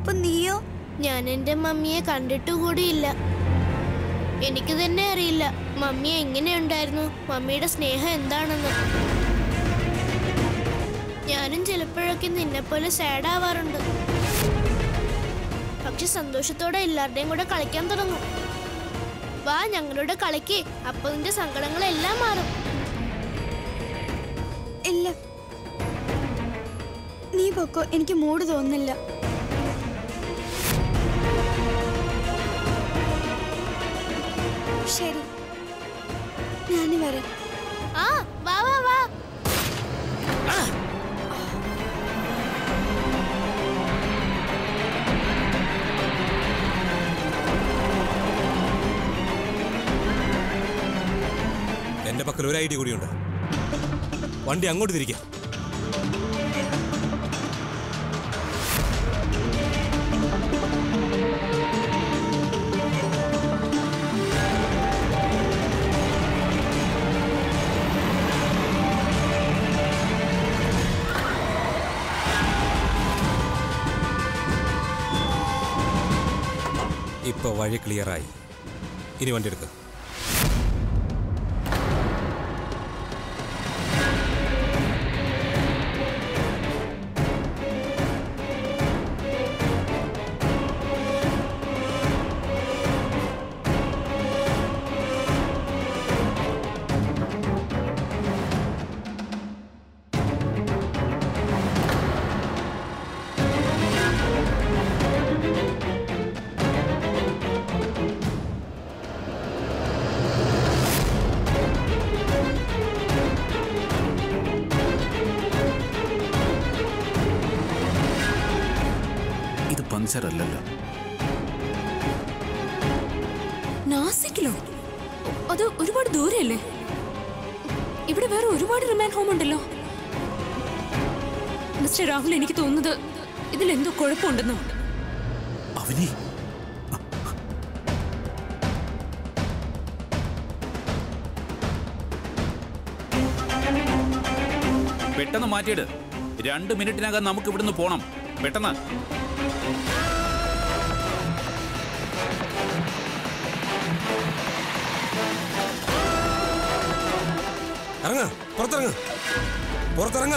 അപ്പൊ നീയോ ഞാൻ എന്റെ മമ്മിയെ കണ്ടിട്ട് കൂടിയില്ല എനിക്ക് തന്നെ അറിയില്ല മമ്മി എങ്ങനെയുണ്ടായിരുന്നു മമ്മിയുടെ സ്നേഹം എന്താണെന്ന് ഞാനും ചിലപ്പോഴൊക്കെ നിന്നെപ്പോലെ സാഡ് ആവാറുണ്ട് പക്ഷെ സന്തോഷത്തോടെ എല്ലാവരുടെയും കൂടെ കളിക്കാൻ തുടങ്ങും വാ ഞങ്ങളുടെ കളിക്ക് അപ്പൊ നിന്റെ സങ്കടങ്ങളെല്ലാം മാറും ഇല്ല നീ പൊക്കോ എനിക്ക് മൂഡ് തോന്നുന്നില്ല ശരി ഞാൻ വരാം ആ വാ വാ വാ എന്റെ പക്കൽ ഒരു ഐഡിയ കൂടിയുണ്ട് വണ്ടി അങ്ങോട്ട് തിരിക്കാം ഇപ്പൊ വഴി ക്ലിയറായി ഇനി വണ്ടി എടുക്കുക ഇത് പഞ്ചർ അല്ലല്ലോ നാസിക്കിലോ അത് ഒരുപാട് ദൂരെയല്ലേ ഇവിടെ വേറെ ഒരുപാട് റിമാൻഡ് ഹോം ഉണ്ടല്ലോ മിസ്റ്റർ രാഹുൽ എനിക്ക് തോന്നുന്നത് ഇതിലെന്തോ കുഴപ്പമുണ്ടെന്നോ അവനി പെട്ടെന്ന് മാറ്റിയിട് രണ്ട് മിനിറ്റിനകം നമുക്ക് ഇവിടുന്ന് പോണം പെട്ടെന്ന് ഇറങ്ങ പുറത്തിറങ്ങ പുറത്തിറങ്ങ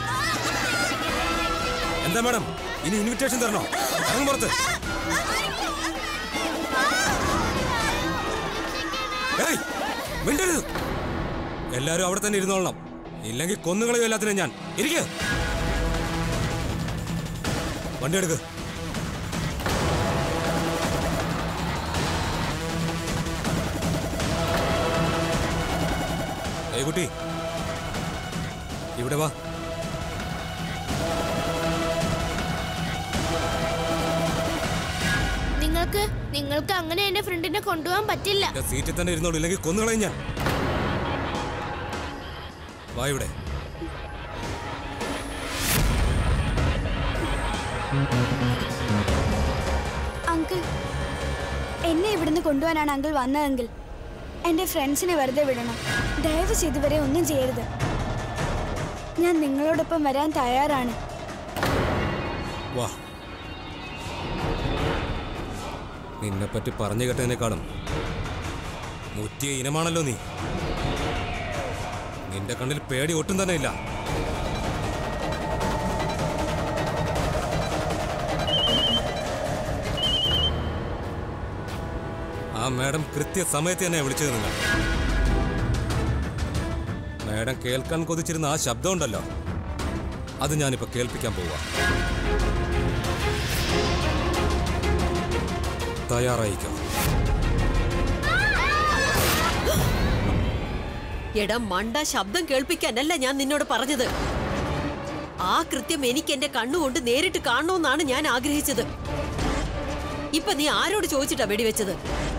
എന്താ മാഡം ഇനി ഇൻവിറ്റേഷൻ തരണോ ഇറങ്ങും പുറത്ത് ഏയ് മിണ്ടരുത് എല്ലാരും അവിടെ തന്നെ ഇരുന്നോളണം ഇല്ലെങ്കിൽ കൊന്നുകളയും എല്ലാത്തിനും ഞാൻ ഇരിക്ക വണ്ടി എടുക്ക് ഏയ് കുട്ടി ഇവിടെ വാ നിങ്ങൾക്ക് നിങ്ങൾക്ക് അങ്ങനെ എന്റെ ഫ്രണ്ടിനെ കൊണ്ടുപോകാൻ പറ്റില്ല എന്റെ സീറ്റിൽ തന്നെ ഇരുന്നോളൂ ഇല്ലെങ്കിൽ കൊന്നുകളയും ഞാൻ വാ ഇവിടെ അങ്കിൾ എന്നെ ഇവിടുന്ന് കൊണ്ടുപോകാനാണ് അങ്കിൾ വന്നതെങ്കിൽ എൻ്റെ ഫ്രണ്ട്സിനെ വെറുതെ വിടണം ദയവ് ചെയ്ത് വരെ ഒന്നും ചെയ്യരുത് ഞാൻ നിങ്ങളോടൊപ്പം വരാൻ തയ്യാറാണ് വാ നിന്നെപ്പറ്റി പറഞ്ഞു കേട്ടതിനേക്കാളും മുറ്റിയ ഇനമാണല്ലോ നീ നിന്റെ കണ്ണിൽ പേടി ഒട്ടും തന്നെ ഇല്ല ആ മാഡം കൃത്യസമയത്ത് തന്നെ വിളിച്ചത് നിങ്ങൾ മാഡം കേൾക്കാൻ കൊതിച്ചിരുന്ന ആ ശബ്ദം ഉണ്ടല്ലോ അത് ഞാനിപ്പോ കേൾപ്പിക്കാൻ പോവാ തയ്യാറായിക്കോ എടാ മണ്ട ശബ്ദം കേൾപ്പിക്കാനല്ല ഞാൻ നിന്നോട് പറഞ്ഞത് ആ കൃത്യം എനിക്ക് എന്റെ കണ്ണുകൊണ്ട് നേരിട്ട് കാണണമെന്നാണ് ഞാൻ ആഗ്രഹിച്ചത് ഇപ്പൊ നീ ആരോട് ചോദിച്ചിട്ടാ വെടിവെച്ചത്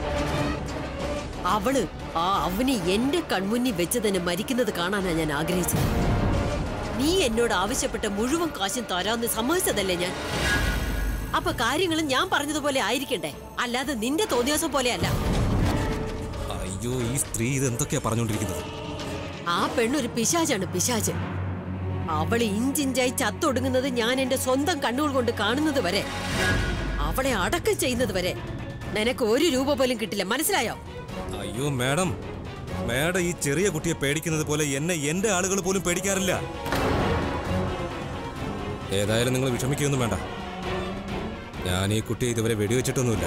അവള് ആ അവനി എന്റെ കൺമുന്നിൽ വെച്ച് തന്നെ മരിക്കുന്നത് കാണാനാ ഞാൻ ആഗ്രഹിച്ചത് നീ എന്നോട് ആവശ്യപ്പെട്ട മുഴുവൻ കാശും തരാന്ന് സമ്മതിച്ചതല്ലേ ഞാൻ അപ്പൊ കാര്യങ്ങളും ഞാൻ പറഞ്ഞതുപോലെ ആയിരിക്കണ്ടേ അല്ലാതെ നിന്റെ തോന്നിയാസം പോലെയല്ല അയ്യോ ഈ സ്ത്രീ ഇത് എന്തൊക്കെയാ പറഞ്ഞുകൊണ്ടിരിക്കുന്നത് ആ പെണ്ണൊരു പിശാചാണ് പിശാച് അവള് ഇഞ്ചിഞ്ചായി ചത്തൊടുങ്ങുന്നത് ഞാൻ എന്റെ സ്വന്തം കണ്ണുകൾ കൊണ്ട് കാണുന്നത് വരെ അവളെ അടക്കം ചെയ്യുന്നത് വരെ നിനക്ക് ഒരു രൂപ പോലും കിട്ടില്ല മനസ്സിലായോ അയ്യോ മാഡം മാഡം ഈ ചെറിയ കുട്ടിയെ പേടിക്കുന്നത് പോലെ എന്നെ എന്റെ ആളുകൾ പോലും പേടിക്കാറില്ല ഏതായാലും നിങ്ങൾ വിഷമിക്കുകയൊന്നും വേണ്ട ഞാൻ ഈ കുട്ടിയെ ഇതുവരെ വെടിവെച്ചിട്ടൊന്നുമില്ല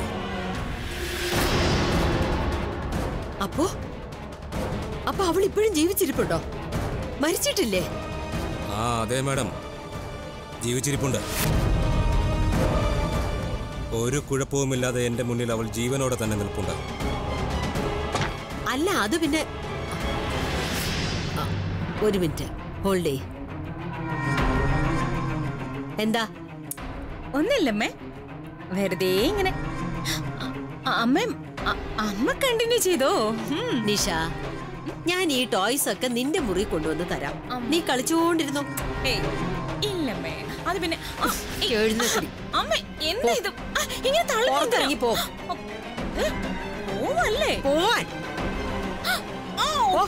അപ്പോ അപ്പൊ അവൾ ഇപ്പോഴും ജീവിച്ചിരിപ്പുണ്ടോ മരിച്ചിട്ടില്ലേ ആ അതെ മാഡം ജീവിച്ചിരിപ്പുണ്ട് ഒരു കുഴപ്പവുമില്ലാതെ എന്റെ മുന്നിൽ അവൾ ജീവനോടെ തന്നെ നിൽപ്പുണ്ട് അല്ല അത് പിന്നെ ആ, ഒരു മിനിറ്റ് ഹോൾഡ് ചെയ് എന്താ ഒന്നില്ലമ്മേ വെറുതെ ഇങ്ങനെ അ- അമ്മ അ- അമ്മ കണ്ടിന്യൂ ചെയ്തോ ഉം. നിഷ ഞാൻ ഈ ടോയ്സ് ഒക്കെ നിന്റെ മുറി കൊണ്ടുവന്ന് തരാം നീ കളിച്ചുകൊണ്ടിരുന്നോ ഏയ്, ഇല്ലമ്മേ അത് പിന്നെ ആ, ഏയ്, എഴുന്നേക്കടി. അമ്മ എന്താ ഇത് ആ, ഇങ്ങനെ തള്ളി പുറത്തിറങ്ങി പോ പോവല്ലേ പോവാൻ ആ, പോ.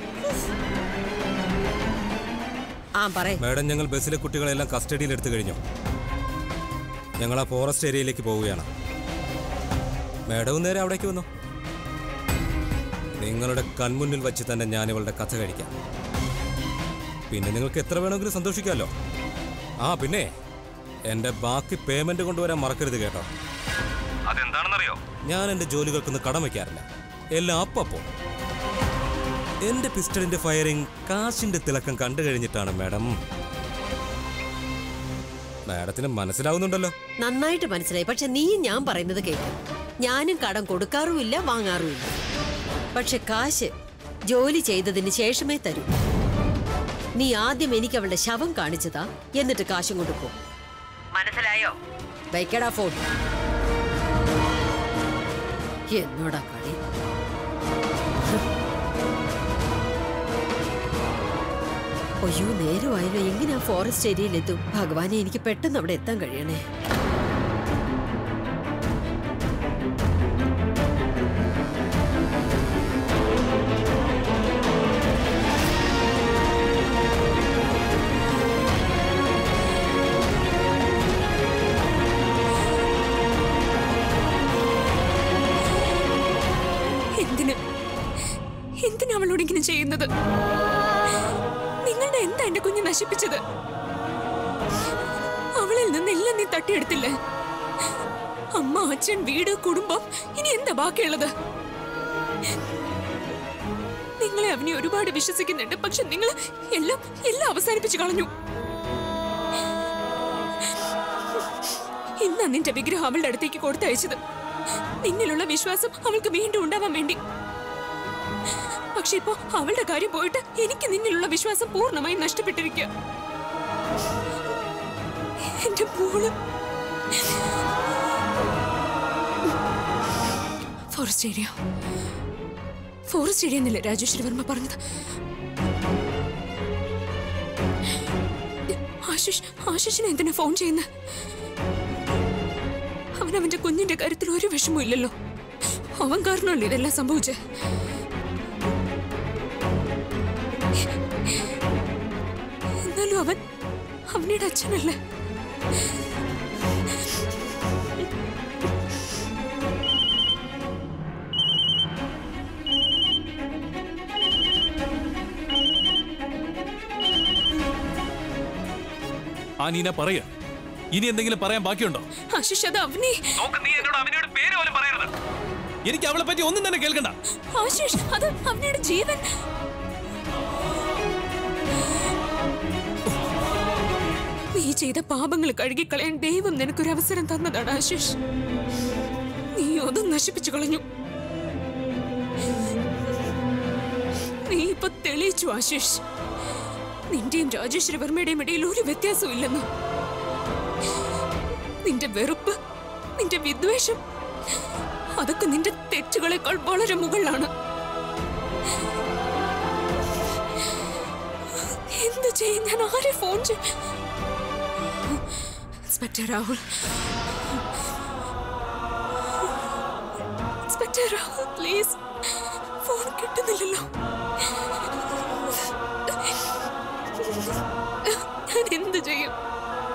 ആ പറയ മാഡം ഞങ്ങൾ ബസ്സിലെ കുട്ടികളെല്ലാം കസ്റ്റഡിയിൽ എടുത്തു കഴിഞ്ഞു ഞങ്ങൾ ആ ഫോറസ്റ്റ് ഏരിയയിലേക്ക് പോവുകയാണ് മാഡവും നേരെ അവിടേക്ക് വന്നു നിങ്ങളുടെ കൺമുന്നിൽ വെച്ച് തന്നെ ഞാൻ ഇവളുടെ കഥ കഴിക്കാം പിന്നെ നിങ്ങൾക്ക് എത്ര വേണമെങ്കിലും സന്തോഷിക്കാമല്ലോ ആ പിന്നെ എൻ്റെ ബാക്കി പേയ്മെന്റ് കൊണ്ടുവരാൻ മറക്കരുത് കേട്ടോ അതെന്താണെന്നറിയോ ഞാൻ എൻ്റെ ജോലികൾക്കൊന്നും കടം വയ്ക്കാറില്ല എല്ലാം അപ്പപ്പോ എന്റെ പിസ്റ്റളിന്റെ ഫയറിംഗ് കാശിന്റെ തിളക്കം കണ്ടു കഴിഞ്ഞിട്ടാണ് മാഡം മാഡത്തിന് മനസ്സിലാവുന്നുണ്ടല്ലോ നന്നായിട്ട് മനസ്സിലായി പക്ഷെ നീയും ഞാൻ പറയുന്നത് കേൾക്കും ഞാനും കടം കൊടുക്കാറുമില്ല വാങ്ങാറുമില്ല പക്ഷെ കാശ് ജോലി ചെയ്തതിന് ശേഷമേ തരൂ നീ ആദ്യം എനിക്ക് അവളുടെ ശവം കാണിച്ചതാ എന്നിട്ട് കാശും കൊടുക്കും മനസ്സിലായോ വയ്ക്കടാ ഫോൺ എന്നോടാ കളി അയ്യോ നേരമായല്ലോ എങ്ങനെയാ ഫോറസ്റ്റ് ഏരിയയിലെത്തും ഭഗവാനെ എനിക്ക് പെട്ടെന്ന് അവിടെ എത്താൻ കഴിയണേ എന്തിന് എന്തിനാ അവളോട് ഇങ്ങനെ ചെയ്യുന്നത് നിങ്ങളുടെ എന്താ എന്റെ കുഞ്ഞ് നശിപ്പിച്ചത് അവളിൽ നിന്നെല്ലാം നീ തട്ടിയെടുത്തില്ലേ അമ്മ അച്ഛൻ വീട് കുടുംബം ഇനി എന്താ ബാക്കിയുള്ളത് നിങ്ങളെ അവനെ ഒരുപാട് വിശ്വസിക്കുന്നുണ്ട് പക്ഷെ നിങ്ങൾ എല്ലാം എല്ലാം അവസാനിപ്പിച്ചു കളഞ്ഞു ഇന്നാ നിന്റെ വിഗ്രഹം അവളുടെ അടുത്തേക്ക് കൊടുത്തയച്ചത് നിന്നിലുള്ള വിശ്വാസം അവൾക്ക് വീണ്ടും ഉണ്ടാവാൻ വേണ്ടി പക്ഷെ ഇപ്പോ അവളുടെ കാര്യം പോയിട്ട് എനിക്ക് നിന്നിലുള്ള വിശ്വാസം പൂർണ്ണമായും നഷ്ടപ്പെട്ടിരിക്കുക എന്റെ മോള് ഫോറസ്റ്റ് ഏരിയ ഫോറസ്റ്റ് ഏരിയ എന്നല്ലേ രാജേശ്വരി വർമ്മ പറഞ്ഞത് ആശിഷ് ആശിഷിനെ എന്തിനാ ഫോൺ ചെയ്യുന്നത് അവൻ അവന്റെ കുഞ്ഞിന്റെ കാര്യത്തിൽ ഒരു വിഷമവും ഇല്ലല്ലോ അവൻ കാരണമല്ലേ ഇതെല്ലാം സംഭവിച്ചത് എന്നാലും അവൻ അവനുടെ അച്ഛനല്ലേ ആ നീന പറയ ഇനി എന്തെങ്കിലും പറയാൻ ബാക്കിയുണ്ടോ ആശിഷ് അത് അവനെ നീ എന്നോട് അവനോട് പേര് പോലും പറയരുത് എനിക്ക് അവളെ പറ്റി ഒന്നും തന്നെ കേൾക്കണ്ട ആശിഷ് അത് അവനുടെ ജീവൻ നീ ചെയ്ത പാപങ്ങൾ കഴുകിക്കളയാൻ ദൈവം നിനക്കൊരു അവസരം തന്നതാണ് ആശിഷ് നീ അതും നശിപ്പിച്ചു കളഞ്ഞു നീ ഇപ്പൊ തെളിയിച്ചു ആശിഷ് നിന്റെയും രാജേശ്വരി വർമ്മയുടെയും ഇടയിൽ ഒരു വ്യത്യാസവും ഇല്ലെന്ന് നിന്റെ വെറുപ്പ് നിന്റെ വിദ്വേഷം അതൊക്കെ നിന്റെ തെറ്റുകളെക്കാൾ വളരെ മുകളിലാണ് എന്ത് ചെയ്യും ഞാൻ ആരെ ഫോൺ ചെയ്യും inspector Rahul inspector Rahul please phone കിട്ടുന്നില്ലല്ലോ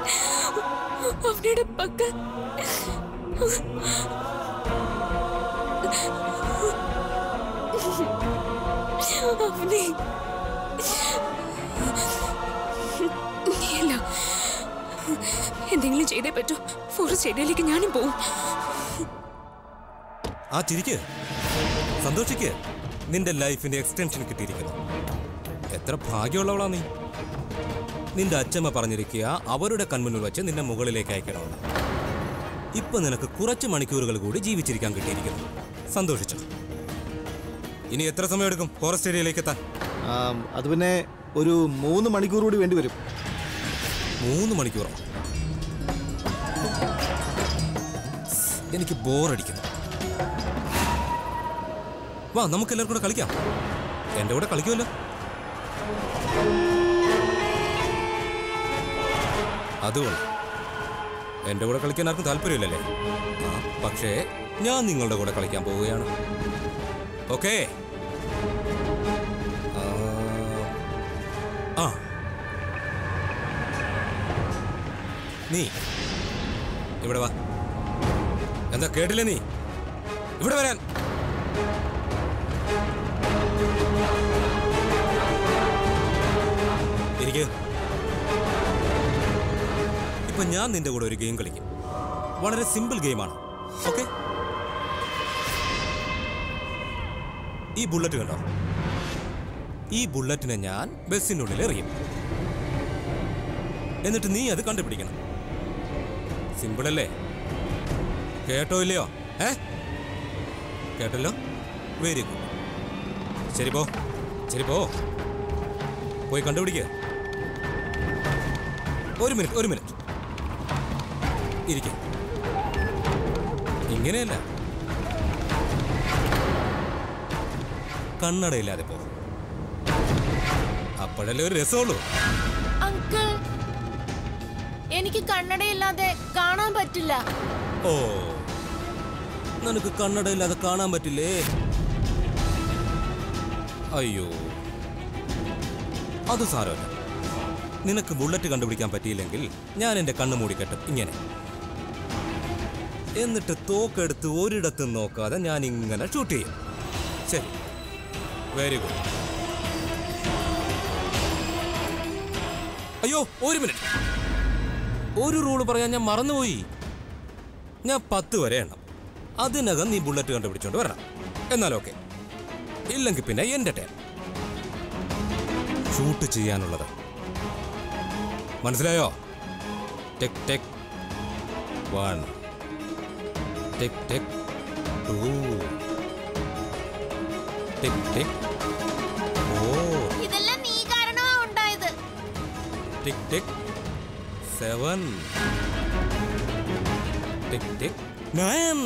അവനുടെ പക്കൽ അവനെ നീയല്ല എന്തെങ്കിലും ചെയ്തേ പറ്റൂ ഫോറസ്റ്റ് ഏരിയയിലേക്ക് ഞാനും പോവും ആ ചിരിക്ക് സന്തോഷിക്ക് നിന്റെ ലൈഫിന്റെ എക്സ്റ്റൻഷൻ കിട്ടിയിരിക്കുന്നു എത്ര ഭാഗ്യമുള്ളവളാ നീ നിന്റെ അച്ഛമ്മ പറഞ്ഞിരിക്കുക അവരുടെ കൺമുന്നിൽ വെച്ച് നിന്നെ മുകളിലേക്ക് അയക്കണമെന്ന് ഇപ്പൊ നിനക്ക് കുറച്ച് മണിക്കൂറുകൾ കൂടി ജീവിച്ചിരിക്കാൻ കിട്ടിയിരിക്കുന്നു സന്തോഷിച്ചു ഇനി എത്ര സമയം എടുക്കും ഫോറസ്റ്റ് ഏരിയയിലേക്ക് എത്താൻ ആം, അത് പിന്നെ ഒരു മൂന്ന് മണിക്കൂർ കൂടി വേണ്ടി വരും മൂന്ന് മണിക്കൂറോ എനിക്ക് ബോറടിക്കുന്നു വാ നമുക്ക് എല്ലാവർക്കും കൂടെ കളിക്കാം എന്റെ കൂടെ കളിക്കുമല്ലോ അതുകൊണ്ട് എന്റെ കൂടെ കളിക്കാൻ ആർക്കും താല്പര്യമില്ലല്ലേ ആ പക്ഷേ ഞാൻ നിങ്ങളുടെ കൂടെ കളിക്കാൻ പോവുകയാണ് ഓക്കേ ആ, ആ നീ ഇവിടെ വാ എന്താ കേട്ടില്ല നീ ഇവിടെ വരാൻ ഇരിക്ക് ഇപ്പൊ ഞാൻ നിന്റെ കൂടെ ഒരു ഗെയിം കളിക്കും വളരെ സിമ്പിൾ ഗെയിമാണ് ഓക്കെ ഈ ബുള്ളറ്റ് കണ്ടോ ഈ ബുള്ളറ്റിനെ ഞാൻ ബസ്സിനുള്ളിൽ എറിയും എന്നിട്ട് നീ അത് കണ്ടുപിടിക്കണം സിമ്പിൾ അല്ലേ കേട്ടോ ഇല്ലയോ ഏ കേട്ടല്ലോ വെരി ഗുഡ് ശരി പോ ശരി പോ പോയി കണ്ടുപിടിക്കുക ഒരു മിനിറ്റ് ഒരു മിനിറ്റ് ഇരിക്കും ഇങ്ങനെയല്ല കണ്ണടയില്ലാതെ പോ അപ്പോഴല്ലേ ഒരു രസമുള്ളൂ അങ്കിൾ എനിക്ക് കണ്ണടയില്ലാതെ കാണാൻ പറ്റില്ല ഓ നിനക്ക് കണ്ണടയില്ലാതെ കാണാൻ പറ്റില്ലേ അയ്യോ അത് സാരമല്ല നിനക്ക് ബുള്ളറ്റ് കണ്ടുപിടിക്കാൻ പറ്റിയില്ലെങ്കിൽ ഞാൻ എൻ്റെ കണ്ണ് മൂടിക്കെട്ടും ഇങ്ങനെ എന്നിട്ട് തോക്കെടുത്ത് ഒരിടത്തും നോക്കാതെ ഞാൻ ഇങ്ങനെ ഷൂട്ട് ചെയ്യും ശരി വെരി ഗുഡ് അയ്യോ ഒരു മിനിറ്റ് ഒരു റൂള് പറയാൻ ഞാൻ മറന്നുപോയി ഞാൻ പത്ത് വരെ എണ്ണം അതിനകം നീ ബുള്ളറ്റ് കണ്ടുപിടിച്ചോണ്ട് വരണം എന്നാൽ ഓക്കെ ഇല്ലെങ്കിൽ പിന്നെ എന്റെ ടൈം ഷൂട്ട് ചെയ്യാനുള്ളത് മനസ്സിലായോ take take one take take two take take four ഇതെല്ലാം നീ കാരണമാ ഉണ്ടായത് ടിക് ടിക് സെവൻ ടിക് ടിക് നയൻ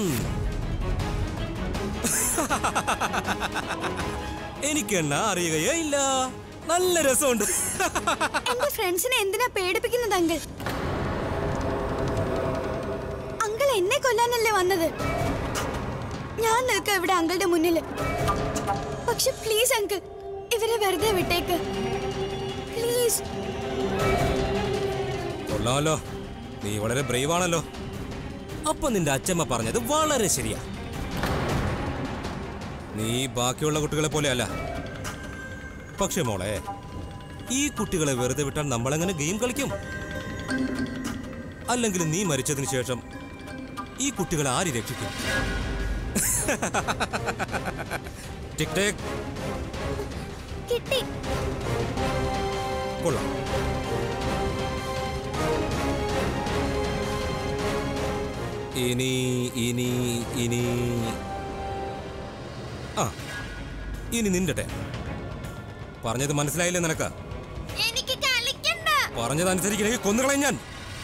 എനിക്ക് എണ്ണ അറിയുകയേ ഇല്ല നല്ല രസമുണ്ട് എന്റെ ഫ്രണ്ട്സിനെ എന്തിനാ പേടിപ്പിക്കുന്നത് അങ്കിൾ അങ്കിൾ എന്നെ കൊല്ലാനല്ലേ വന്നത് ഞാൻ നിൽക്കാം ഇവിടെ അങ്കിളുടെ മുന്നിൽ പക്ഷെ പ്ലീസ് അങ്കിൾ ഇവരെ വെറുതെ വിട്ടേക്ക് പ്ലീസ് കൊള്ളാമല്ലോ നീ വളരെ ബ്രേവ് ആണല്ലോ അപ്പൊ നിന്റെ അച്ഛമ്മ പറഞ്ഞത് വളരെ ശരിയാ നീ ബാക്കിയുള്ള കുട്ടികളെ പോലെയല്ല പക്ഷേ മോളെ ഈ കുട്ടികളെ വെറുതെ വിട്ടാൽ നമ്മളെങ്ങനെ ഗെയിം കളിക്കും അല്ലെങ്കിൽ നീ മരിച്ചതിന് ശേഷം ഈ കുട്ടികളെ ആര് രക്ഷിക്കും ടിക് ടിക് കിട്ടി കൊള്ളാം ഇനി ഇനി ഇനി ആ ഇനി നിന്റെ ടൈം പറഞ്ഞത് മനസ്സിലായില്ലേ നിനക്ക് എനിക്ക് കളിക്കണ്ട പറഞ്ഞതനുസരിക്കില്ലെങ്കിൽ കൊന്നുകളയും ഞാൻ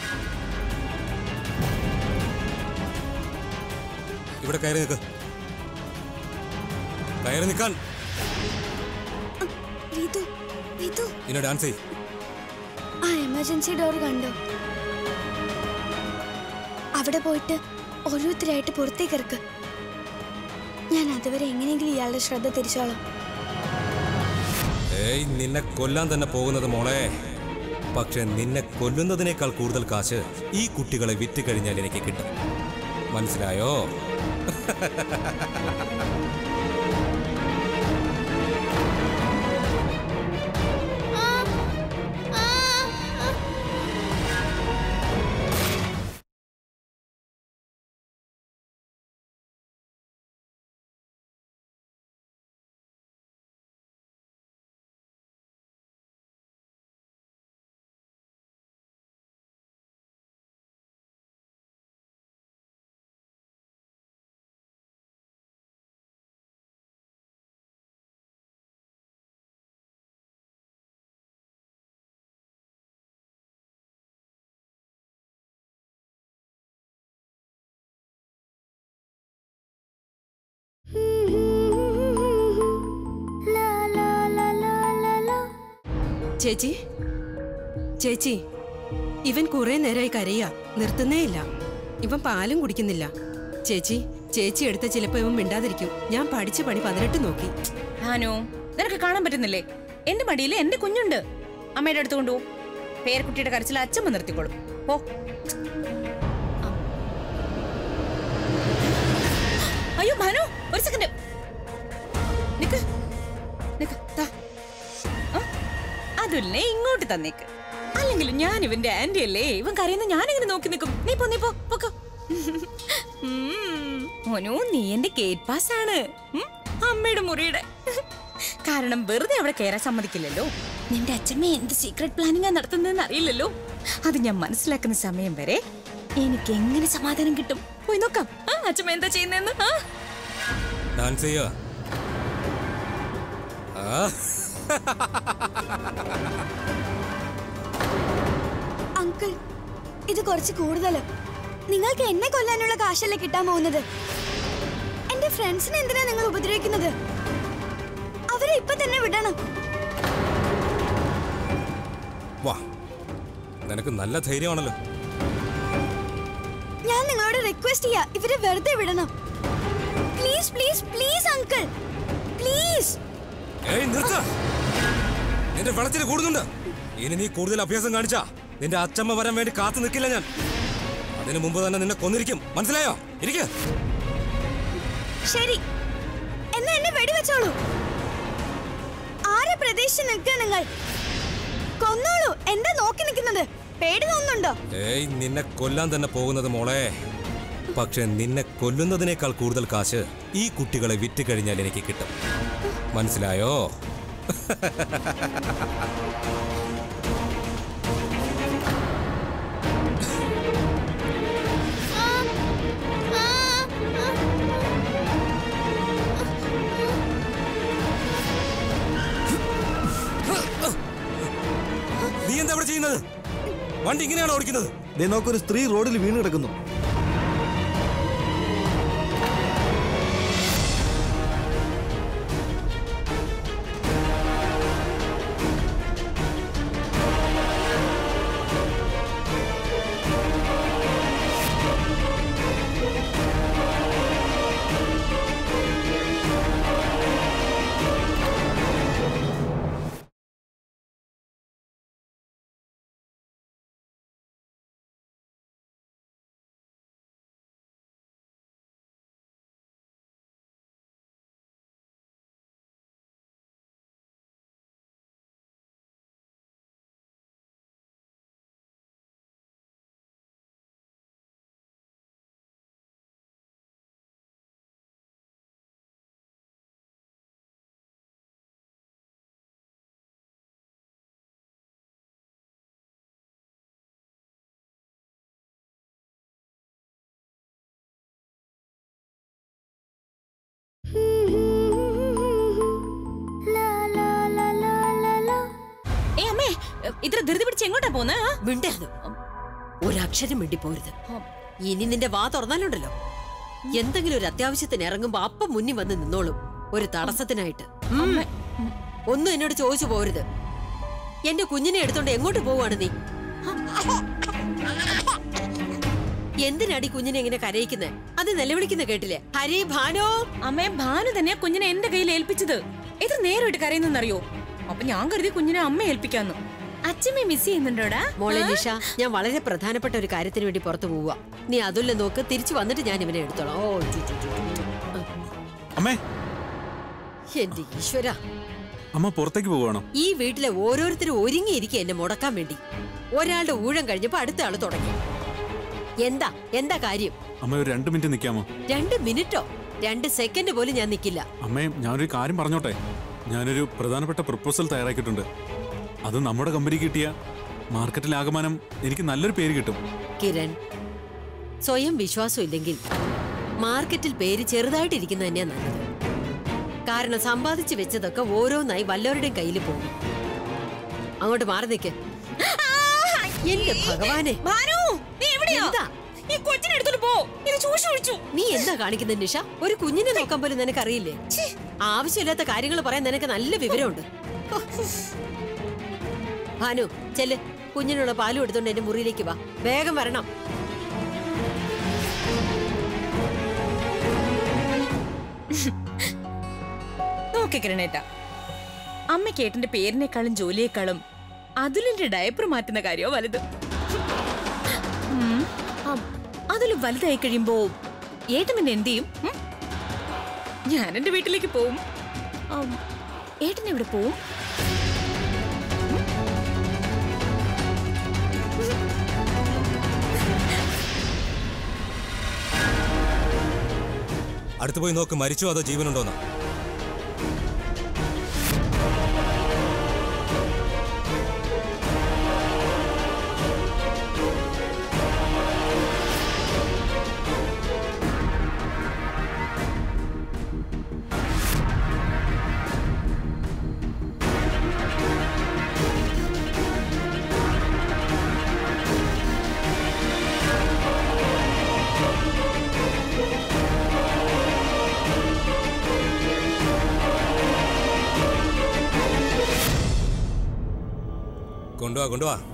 ഇവിടെ കയറി നിൽക്ക് കയറി നിൽക്കാൻ വിധു വിധു ഇനി ഡാൻസ് ചെയ് ആ എമർജൻസി ഡോർ കണ്ടോ അവിടെ പോയിട്ട് ഓരോരുത്തരായിട്ട് പുറത്തേക്ക് ഇറക്ക് ഞാൻ അതുവരെ എങ്ങനെയെങ്കിലും ഇയാളുടെ ശ്രദ്ധ തിരിച്ചോളാം ഏയ് നിന്നെ കൊല്ലാൻ തന്നെ പോകുന്നത് മോളെ പക്ഷെ നിന്നെ കൊല്ലുന്നതിനേക്കാൾ കൂടുതൽ കാശ് ഈ കുട്ടികളെ വിറ്റ് കഴിഞ്ഞാൽ എനിക്ക് കിട്ടും മനസ്സിലായോ ചേച്ചി ചേച്ചി ഇവൻ കുറെ നേരമായി കരയാ നിർത്തുന്നേയില്ല ഇവൻ പാലും കുടിക്കുന്നില്ല ചേച്ചി ചേച്ചി എടുത്ത ചിലപ്പോ ഇവൻ മിണ്ടാതിരിക്കും ഞാൻ പഠിച്ച പണി പതിനെട്ട് നോക്കി ഭാനു നിനക്ക് കാണാൻ പറ്റുന്നില്ലേ എന്റെ മടിയിൽ എന്റെ കുഞ്ഞുണ്ട് അമ്മയുടെ അടുത്ത് കൊണ്ടുപോ പേരക്കുട്ടിയുടെ കരച്ചിൽ അച്ഛമ്മ നിർത്തിക്കോളും പോ അയ്യോ ഭാനു ഒരു സെക്കൻഡ് നിക്ക് നിക്ക് താ ആ, അതുല്ലേ ഇങ്ങോട്ട് തന്നേക്ക് അല്ലെങ്കിൽ ഞാൻ ഇവന്റെ ആന്റി അല്ലേ ഇവൻ കരയുന്ന ഞാനിങ്ങനെ നോക്കി നിൽക്കും നീ പോ നീ പോ പൊക്കോ ഉം, മോനു നീ എന്റെ ഗേറ്റ് പാസ് ആണ് ഉം, അമ്മയുടെ മുറിയുടെ കാരണം വെറുതെ അവിടെ കയറാൻ സമ്മതിക്കില്ലല്ലോ നിന്റെ അച്ഛമ്മ എന്ത് സീക്രട്ട് പ്ലാനിങ്ങാ നടത്തുന്നതെന്ന് അറിയില്ലല്ലോ അത് ഞാൻ മനസ്സിലാക്കുന്ന സമയം വരെ എനിക്ക് എങ്ങനെ സമാധാനം കിട്ടും പോയി നോക്കാം ആ അച്ഛമ്മ എന്താ ചെയ്യുന്നതെന്ന് ആ ഡാൻസ് ചെയ്യുക ആ അങ്കിൾ ഇത് കുറച്ച് കൂടുതല് നിങ്ങൾക്ക് എന്നെ കൊല്ലാനുള്ള കാശല്ലേ കിട്ടാൻ പോകുന്നത് എന്റെ ഫ്രണ്ട്സിനെ എന്തിനാ നിങ്ങൾ ഉപദ്രവിക്കുന്നത് അവരെ ഇപ്പൊ തന്നെ വിടണം വാ നിനക്ക് നല്ല ധൈര്യമാണല്ലോ ഞാൻ നിങ്ങളോട് റിക്വസ്റ്റ് ചെയ്യാ ഇവരെ വെറുതെ വിടണം please please please uncle please ഏയ് നിർത്ത നിന്റെ വെള്ളത്തിൽ കൂടുന്നുണ്ട് ഇനി നീ കൂടുതൽ അഭ്യാസം കാണിച്ചാ നിന്റെ അച്ചമ്മ വരാൻ വേണ്ടി കാത്തു നിൽക്കില്ല ഞാൻ അതിനു മുമ്പ് തന്നെ നിന്നെ കൊന്നിരിക്കും മനസ്സിലായോ ഇരിക്ക ശരി എന്നാ എന്നെ വെടിവെച്ചോളൂ ആരെ പ്രതീക്ഷിച്ച് നിൽക്കുക നിങ്ങൾ കൊന്നോളൂ എന്താ നോക്കി നിൽക്കുന്നത് പേടി തോന്നുന്നുണ്ടോ ഏയ് നിന്നെ കൊല്ലാൻ തന്നെ പോകുന്നത് മോളെ പക്ഷെ നിന്നെ കൊല്ലുന്നതിനേക്കാൾ കൂടുതൽ കാശ് ഈ കുട്ടികളെ വിറ്റ് കഴിഞ്ഞാൽ എനിക്ക് കിട്ടും മനസ്സിലായോ നീ എന്താ ഇവിടെ ചെയ്യുന്നത് വണ്ടി ഇങ്ങനെയാണോ ഓടിക്കുന്നത് ദേ നോക്കൊരു സ്ത്രീ റോഡിൽ വീണ് കിടക്കുന്നു ഏ അമ്മേ ഇത്ര ധൃതി പിടിച്ച് എങ്ങോട്ടാ പോന്നെ ആ? മിണ്ടരുത് ഒരക്ഷരം മിണ്ടി പോരുത് ഇനി നിന്റെ വാ തുറന്നാലുണ്ടല്ലോ എന്തെങ്കിലും ഒരു അത്യാവശ്യത്തിന് ഇറങ്ങുമ്പോ അപ്പം മുന്നിൽ വന്ന് നിന്നോളും ഒരു തടസ്സത്തിനായിട്ട് ഉം. ഒന്നും എന്നോട് ചോദിച്ചു പോരുത് എന്റെ കുഞ്ഞിനെ എടുത്തോണ്ട് എങ്ങോട്ട് പോവാണ് നീ എന്തിനാടി കുഞ്ഞിനെ ഇങ്ങനെ കരയിക്കുന്നേ അത് നിലവിളിക്കുന്ന കേട്ടില്ലേ ഹരി ഭാനോ അമ്മേ ഭാനു തന്നെ കുഞ്ഞിനെ എന്റെ കയ്യിൽ ഏൽപ്പിച്ചത് ഇത് നേരിട്ട് കരയുന്നെന്നറിയോ അപ്പൊ ഞാൻ കരുതി കുഞ്ഞിനെ അമ്മ ഏൽപ്പിക്കാന്ന് അച്ഛമ്മ മിസ് ചെയ്യുന്നുണ്ടോടാ മോളെ നിഷ ഞാൻ വളരെ പ്രധാനപ്പെട്ട ഒരു കാര്യത്തിന് വേണ്ടി പുറത്തു പോവുക നീ അതുല്ല നോക്ക് തിരിച്ചു വന്നിട്ട് ഞാൻ ഇവനെ എടുത്തോളാം ഓ ചു, ചു, ചു, ചു, ചു. അമ്മേ എന്റെ ഈശ്വര അമ്മ പുറത്തേക്ക് പോവാണോ ഈ വീട്ടിലെ ഓരോരുത്തരും ഒരുങ്ങിയിരിക്കുക എന്നെ മുടക്കാൻ വേണ്ടി ഒരാളുടെ ഊഴം കഴിഞ്ഞപ്പോ അടുത്ത ആള് തുടങ്ങി എന്താ എന്താ കാര്യം അമ്മ ഒരു രണ്ട് മിനിറ്റ് നിൽക്കാമോ രണ്ട് മിനിറ്റോ രണ്ട് സെക്കൻഡ് പോലും ഞാൻ നിൽക്കില്ല അമ്മേ ഞാനൊരു കാര്യം പറഞ്ഞോട്ടെ ഞാനൊരു പ്രധാനപ്പെട്ട പ്രപ്പോസൽ തയ്യാറാക്കിയിട്ടുണ്ട് അത് നമ്മുടെ കമ്പനിക്ക് കിട്ടിയ മാർക്കറ്റിൽ ആകമാനം എനിക്ക് നല്ലൊരു പേര് കിട്ടും കിരൺ സ്വയം വിശ്വാസം ഇല്ലെങ്കിൽ മാർക്കറ്റിൽ പേര് ചെറുതായിട്ടിരിക്കുന്ന തന്നെയാ നല്ലത് കാരണം സമ്പാദിച്ചു വെച്ചതൊക്കെ ഓരോന്നായി വല്ലവരുടെയും കയ്യിൽ പോകും അങ്ങോട്ട് മാറി നിൽക്ക് എന്റെ ഭഗവാനെ ഭാനു നീ എവിടെയാ എന്താ? ഈ കൊച്ചിനെ എടുത്തോണ്ട് പോ ഇത് ചൂഷി ഒഴിച്ചു നീ എന്താ കാണിക്കുന്നത് നിഷ ഒരു കുഞ്ഞിനെ നോക്കാൻ പോലും നിനക്കറിയില്ലേ ആവശ്യമില്ലാത്ത കാര്യങ്ങൾ പറയാൻ നിനക്ക് നല്ല വിവരമുണ്ട് ഹോ. ഭാനു ചെല്ല് കുഞ്ഞിനുള്ള പാലും എടുത്തോണ്ട് എന്റെ മുറിയിലേക്ക് വാ വേഗം വരണം നോക്കി കിരണേട്ട അമ്മയ്ക്ക് ഏട്ടന്റെ പേരിനേക്കാളും ജോലിയേക്കാളും അതുലിന്റെ ഡയപ്പർ മാറ്റുന്ന കാര്യോ വലുത് ഉം, ആ, അതുല് വലുതായി കഴിയുമ്പോ ഏട്ടൻ പിന്നെ എന്ത് ചെയ്യും ഉം? ഞാൻ എന്റെ വീട്ടിലേക്ക് പോവും ആം, ഏട്ടൻ എവിടെ പോവും അടുത്ത് പോയി നോക്ക് മരിച്ചോ അതോ ജീവനുണ്ടോന്ന് കൊണ്ടുവാ കൊണ്ടുവാ